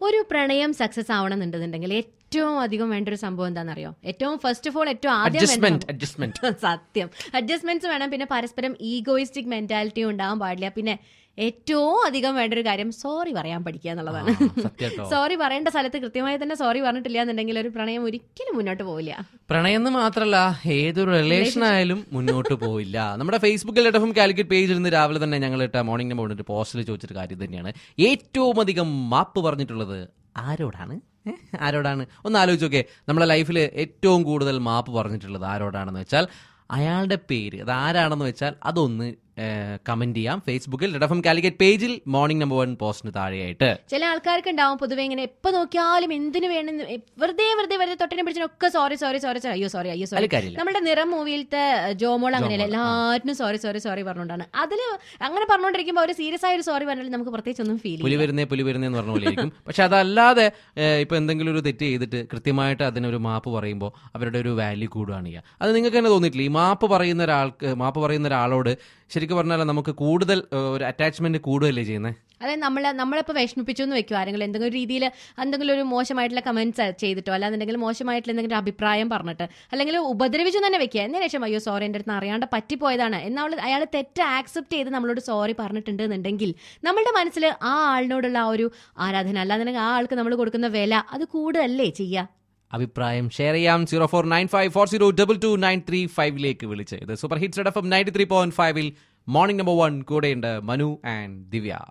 ഒരു പ്രണയം സക്സസ് ആവണമെന്നുണ്ടെന്നുണ്ടെങ്കിൽ ഏറ്റവും അധികം വേണ്ട ഒരു സംഭവം എന്താണെന്നറിയോ ഏറ്റവും ഫസ്റ്റ് ഓഫ് ഓൾ ഏറ്റവും ആദ്യം വേണ്ട അഡ്ജസ്റ്റ്മെന്റ് അഡ്ജസ്റ്റ്മെന്റ് സത്യം അഡ്ജസ്റ്റ്മെന്റ്സ് വേണം പിന്നെ പരസ്പരം ഈഗോയിസ്റ്റിക് മെന്റാലിറ്റി ഉണ്ടാവാൻ പാടില്ല പിന്നെ ഏറ്റവും അധികം വേണ്ട ഒരു കാര്യം സോറി പറയാൻ പഠിക്കുക എന്നുള്ളതാണ് സത്യം സോറി പറയേണ്ട സ്ഥലത്ത് കൃത്യമായി തന്നെ സോറി പറഞ്ഞിട്ടില്ല എന്നുണ്ടെങ്കിൽ ഒരു പ്രണയം ഒരിക്കലും മുന്നോട്ട് പോവില്ല പ്രണയം എന്ന് മാത്രമല്ല ഏതൊരു റിലേഷൻ ആയാലും മുന്നോട്ട് പോയില്ല നമ്മുടെ ഫേസ്ബുക്കിൽ എഫ് കാലിക്കറ്റ് പേജിൽ നിന്ന് രാവിലെ തന്നെ ഞങ്ങൾ ഇട്ട മോർണിംഗ് നമ്പർ ഒരു പോസ്റ്റിൽ ചോദിച്ചൊരു കാര്യം തന്നെയാണ് ഏറ്റവും അധികം മാപ്പ് പറഞ്ഞിട്ടുള്ളത് ആരോടാണ് ഏ? ആരോടാണ് ഒന്ന് ആലോചിച്ച് നോക്കേ നമ്മുടെ ലൈഫിൽ ഏറ്റവും കൂടുതൽ മാപ്പ് പറഞ്ഞിട്ടുള്ളത് ആരോടാണെന്ന് വെച്ചാൽ അയാളുടെ പേര് അത് ആരാണെന്ന് വെച്ചാൽ അതൊന്ന് കമന്റ് ചെയ്യാം ഫേസ്ബുക്കിൽ റെഡ് എഫ് എം കാലിക്കറ്റ് പേജിൽ മോർണിംഗ് നമ്പർ വൺ പോസ്റ്റിന് താഴെയായിട്ട് ചില ആൾക്കാർക്ക് ഉണ്ടാവും പൊതുവെ ഇങ്ങനെ എപ്പോ നോക്കിയാലും എന്തിനു വേണം വെറുതെ വെറുതെ വെറുതെ തൊട്ടിനെ പിടിച്ചൊക്കെ സോറി സോറി സോറി സോറി അയ്യോ സോറി അയ്യോ സോറി അതിൽ കാര്യമില്ല നമ്മുടെ നിറം മൂവിയിലത്തെ ജോമോൾ അങ്ങനെയല്ല എല്ലാറ്റിനും സോറി സോറി സോറി പറഞ്ഞുകൊണ്ടാണ് അതില് അങ്ങനെ പറഞ്ഞുകൊണ്ടിരിക്കുമ്പോൾ ഒരു സീരിയസ് ആയ ഒരു സോറി പറഞ്ഞാൽ നമുക്ക് പ്രത്യേകിച്ച് ഒന്നും ഫീൽ പുലി വരുന്നേ പുലി വരുന്നേ എന്ന് പറഞ്ഞ പോലെ ആയിരിക്കും പക്ഷെ അതല്ലാതെ ഏഹ്, ഇപ്പൊ എന്തെങ്കിലും ഒരു തെറ്റ് ചെയ്തിട്ട് കൃത്യമായിട്ട് അതിനൊരു മാപ്പ് പറയുമ്പോൾ അവരുടെ ഒരു വാല്യൂ കൂടുകയാണ് ചെയ്യുക അത് നിങ്ങൾക്ക് തന്നെ തോന്നിയിട്ടില്ല ഈ മാപ്പ് പറയുന്ന ഒരാൾക്ക് മാപ്പ് പറയുന്ന ഒരാളോട് ശരിക്കും പറഞ്ഞാൽ നമുക്ക് കൂടുതൽ ഏഹ്, ഒരു അറ്റാച്ച്മെന്റ് കൂടുകയല്ലേ ചെയ്യുന്നത് അതായത് നമ്മളെ നമ്മളിപ്പോൾ വിഷമിപ്പിച്ചു എന്ന് വെക്കും ആരെങ്കിലും എന്തെങ്കിലും രീതിയിൽ എന്തെങ്കിലും ഒരു മോശമായിട്ടുള്ള കമന്റ്സ് ചെയ്തിട്ടോ അല്ലാന്നുണ്ടെങ്കിൽ മോശമായിട്ടുള്ള എന്തെങ്കിലും അഭിപ്രായം പറഞ്ഞിട്ട് അല്ലെങ്കിൽ ഉപദ്രവിച്ചു തന്നെ വെക്കുക എന്നതിന് ശേഷം അയ്യോ സോറി എൻ്റെ അടുത്ത് അറിയാണ്ട് പറ്റിപ്പോയതാണ് എന്നാൽ അയാൾ തെറ്റ് ആക്സെപ്റ്റ് ചെയ്ത് നമ്മളോട് സോറി പറഞ്ഞിട്ടുണ്ട് എന്നുണ്ടെങ്കിൽ നമ്മളുടെ മനസ്സിൽ ആ ആളിനോടുള്ള ആ ഒരു ആരാധന അല്ലാന്നുണ്ടെങ്കിൽ ആ ആൾക്ക് നമ്മൾ കൊടുക്കുന്ന വില അത് കൂടുതലല്ലേ ചെയ്യുക അഭിപ്രായം ഷെയർ ചെയ്യാം zero four nine five four zero double two nine three ഫൈവിലേക്ക് വിളിച്ച് ഇത് super hits F M ninety three point ഫൈവിൽ മോർണിംഗ് നമ്പർ വൺ കൂടെയുണ്ട് മനു ആൻഡ് ദിവ്യ